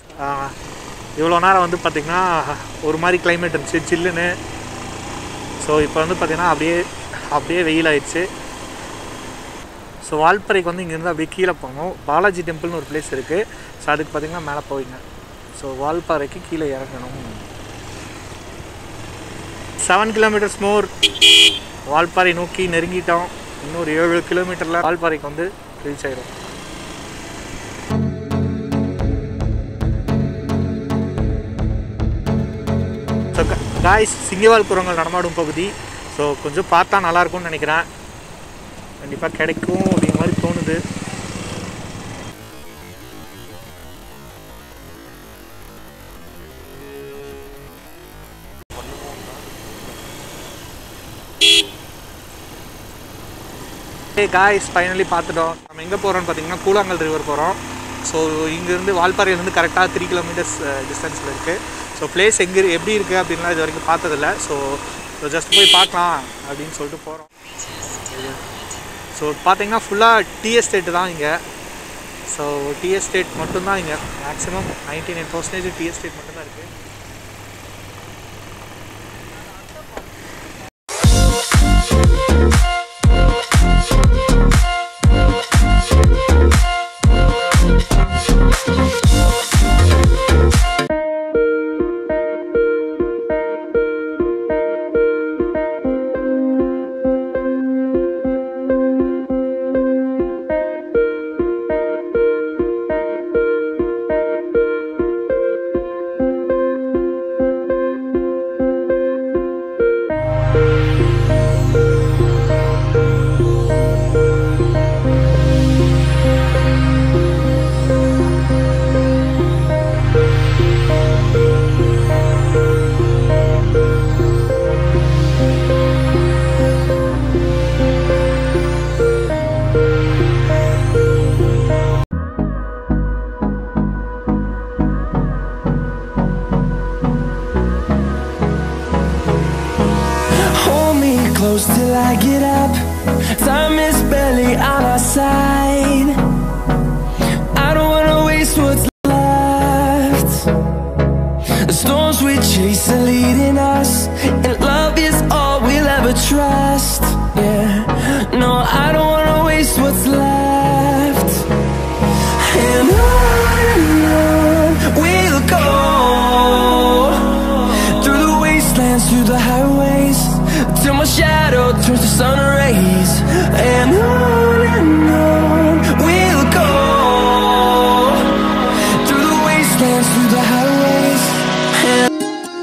இவ்வளோ நேரம் வந்து பார்த்திங்கன்னா ஒரு மாதிரி climate இருந்துச்சு சில்லுன்னு ஸோ இப்போ வந்து பார்த்திங்கன்னா அப்படியே அப்படியே வெயில் ஆயிடுச்சு ஸோ வால்பறைக்கு வந்து இங்கேருந்து அப்படியே கீழே போகணும் பாலாஜி டெம்பிள்னு ஒரு பிளேஸ் இருக்குது ஸோ அதுக்கு பார்த்திங்கன்னா மேலே போவீங்க ஸோ வால்பாறைக்கு கீழே இறங்கணும் செவன் கிலோமீட்டர்ஸ் மோர் வால்பாறை நோக்கி நெருங்கிட்டோம் இன்னொரு ஏழு கிலோமீட்டரில் வால்பாறைக்கு வந்து ரீச் ஆயிடும் ஸோ காய்ஸ் சிங்கவால் குரங்கள் நடமாடும் பகுதி ஸோ கொஞ்சம் பார்த்தா நல்லாயிருக்கும்னு நினைக்கிறேன் கண்டிப்பாக கிடைக்கும் அப்படிங்கிற மாதிரி தோணுது ஏ காய்ஸ் ஃபைனலி பார்த்துட்டோம் நம்ம எங்கே போகிறோம்னு பார்த்தீங்கன்னா கூழாங்கல் ரிவர் போகிறோம் ஸோ இங்கேருந்து வால்பாறையிலேருந்து கரெக்டாக த்ரீ கிலோமீட்டர்ஸ் டிஸ்டன்ஸில் இருக்குது ஸோ பிளேஸ் எங்கே எப்படி இருக்குது அப்படின்லாம் இது வரைக்கும் பார்த்ததில்ல ஸோ ஜஸ்ட் போய் பார்க்கலாம் அப்படின்னு சொல்லிட்டு போகிறோம் ஸோ பார்த்தீங்கன்னா ஃபுல்லாக டீ எஸ்டேட்டு தான் இங்கே ஸோ டீ எஸ்டேட் மட்டும்தான் இங்கே maximum ninety nine percentage tea estate மட்டும்தான் இருக்குது Hold me close till I get up. Time is barely on our side. I don't wanna waste what's left. The storms we chase are leading us, and love is all we'll ever trust. Yeah, no, I don't wanna waste what's left. And on and on we'll go through the wastelands, through the highways, till my shadow turns to sun rays. And on and on we'll go through the wastelands, through the highways. And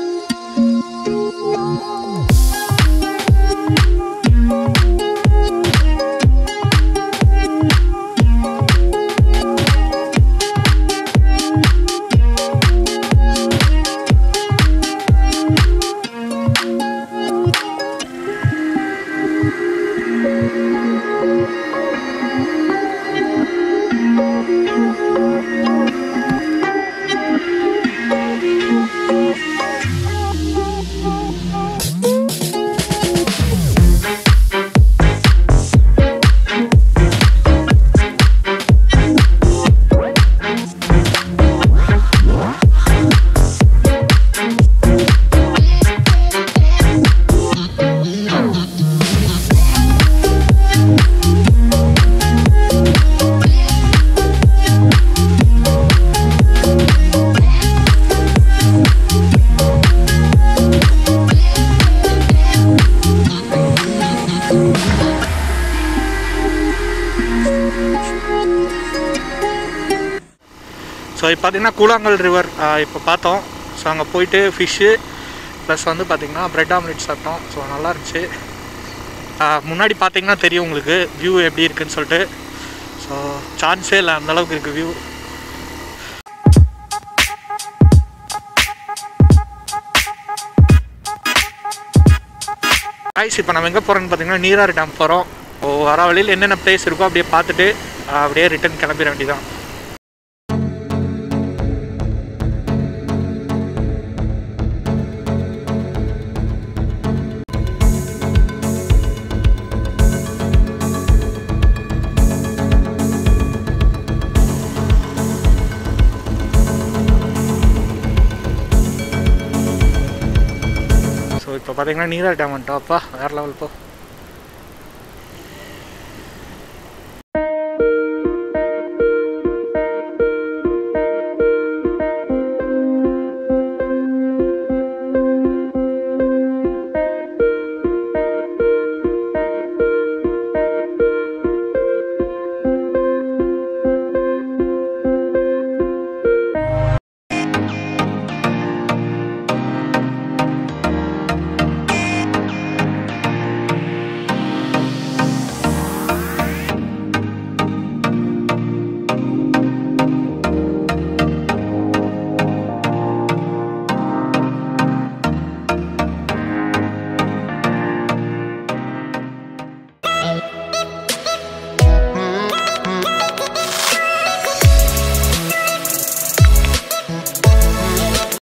so இப்போ பார்த்தீங்கன்னா கூழாங்கல் river இப்போ பார்த்தோம் so அங்கே போயிட்டு fish plus வந்து பார்த்திங்கன்னா bread omelette சாப்பிட்டோம் ஸோ நல்லா இருந்துச்சு ஆஹ் முன்னாடி பார்த்தீங்கன்னா தெரியும் உங்களுக்கு வியூ எப்படி இருக்குன்னு சொல்லிட்டு ஸோ சான்ஸே இல்லை அந்த அளவுக்கு இருக்குது வியூ ஐஸ் இப்போ நம்ம எங்கே போகிறோம்னு பார்த்தீங்கன்னா நீராறு டேம் போகிறோம் ஓ வர வழியில் என்னென்ன பிளேஸ் இருக்கோ அப்படியே பார்த்துட்டு ஆஹ் அப்படியே ரிட்டர்ன் கிளம்பிட வேண்டியதான் இப்போ பார்த்தீங்கன்னா நீரா டேம் வந்துட்டோம் அப்பா வேறு லெவல் போ